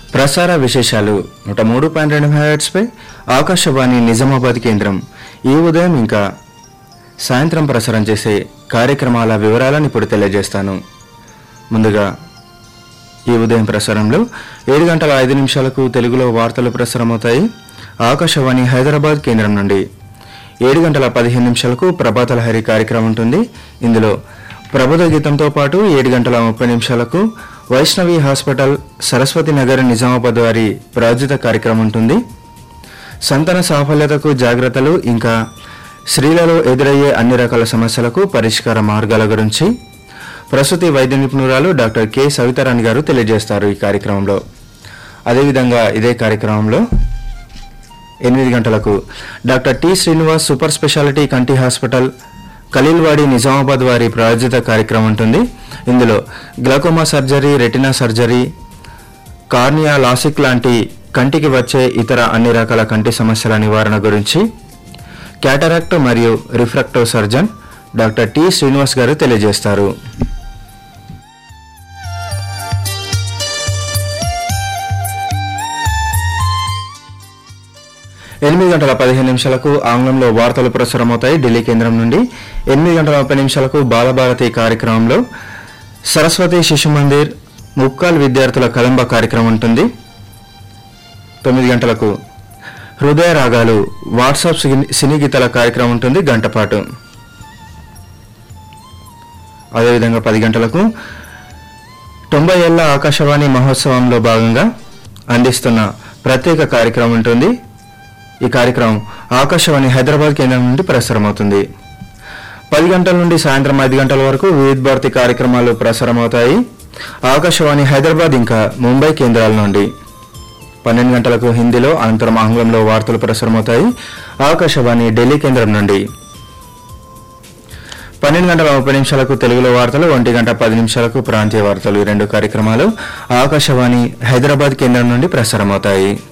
ప్రసార విశేషాలు నూట మూడు పాయింట్ రెండు మెగాహెర్ట్స్పై ఆకాశవాణి నిజామాబాద్ కేంద్రం ఈ ఉదయం ఇంకా సాయంత్రం ప్రసారం చేసే కార్యక్రమాల వివరాలను ఇప్పుడు తెలియజేస్తాను ముందుగా ఈ ఉదయం ప్రసారంలో ఏడు గంటల ఐదు నిమిషాలకు తెలుగులో వార్తలు ప్రసారమవుతాయి ఆకాశవాణి హైదరాబాద్ కేంద్రం నుండి ఏడు గంటల పదిహేను నిమిషాలకు ప్రభాత లహరి కార్యక్రమం ఉంటుంది ఇందులో ప్రబోధ గీతంతో పాటు ఏడు గంటల ముప్పై నిమిషాలకు వైష్ణవి హాస్పిటల్ సరస్వతి నగర్ నిజామాబాద్ వారి ప్రాయోజిత కార్యక్రమం ఉంటుంది సంతాన సాఫల్యతకు జాగ్రత్తలు ఇంకా స్త్రీలలో ఎదురయ్యే అన్ని రకాల సమస్యలకు పరిష్కార మార్గాల గురించి ప్రసూతి వైద్య నిపుణురాలు డాక్టర్ కె సవితారాణి గారు తెలియజేస్తారు ఈ కార్యక్రమంలో అదేవిధంగా ఇదే కార్యక్రమంలో ఎనిమిది గంటలకు doctor T Srinivas super speciality కంటి హాస్పిటల్ ఖలీల్వాడి నిజామాబాద్ వారి ప్రాయోజిత కార్యక్రమం ఉంటుంది ఇందులో glaucoma surgery retina surgery cornea lasik లాంటి కంటికి వచ్చే ఇతర అన్ని రకాల కంటి సమస్యల నివారణ గురించి క్యాటరాక్ట్ మరియు refractive surgeon doctor T Srinivas గారు తెలియజేస్తారు ఎనిమిది గంటల పదిహేను నిమిషాలకు ఆంగ్లంలో వార్తలు ప్రసారమవుతాయి ఢిల్లీ కేంద్రం నుండి ఎనిమిది గంటల ముప్పై నిమిషాలకు బాలభారతి కార్యక్రమంలో సరస్వతి శిశు మందిర్ ముక్కాల్ విద్యార్థుల కదంబ కార్యక్రమం ఉంటుంది తొమ్మిది గంటలకు హృదయ రాగాలు వాట్సాప్ సినీ- సినీ గీతాల కార్యక్రమం ఉంటుంది గంట పాటు అదేవిధంగా పది గంటలకు తొంభై ఏళ్ల ఆకాశవాణి మహోత్సవంలో భాగంగా అందిస్తున్న ప్రత్యేక కార్యక్రమం ఉంటుంది ఈ కార్యక్రమం ఆకాశవాణి హైదరాబాద్ కేంద్రం నుండి ప్రసారమవుతుంది పది గంటల నుండి సాయంత్రం ఐదు గంటల వరకు వివిధ భారతి కార్యక్రమాలు ప్రసారమవుతాయి ఆకాశవాణి హైదరాబాద్ ఇంకా ముంబై కేంద్రాల నుండి పన్నెండు గంటలకు హిందీలో అనంతరం ఆంగ్లంలో వార్తలు ప్రసారమవుతాయి ఆకాశవాణి ఢిల్లీ కేంద్రం నుండి పన్నెండు గంటల ముప్పై నిమిషాలకు తెలుగులో వార్తలు ఒంటి గంట పది నిమిషాలకు ప్రాంతీయ వార్తలు ఈ రెండు కార్యక్రమాలు ఆకాశవాణి హైదరాబాద్ కేంద్రం నుండి ప్రసారమవుతాయి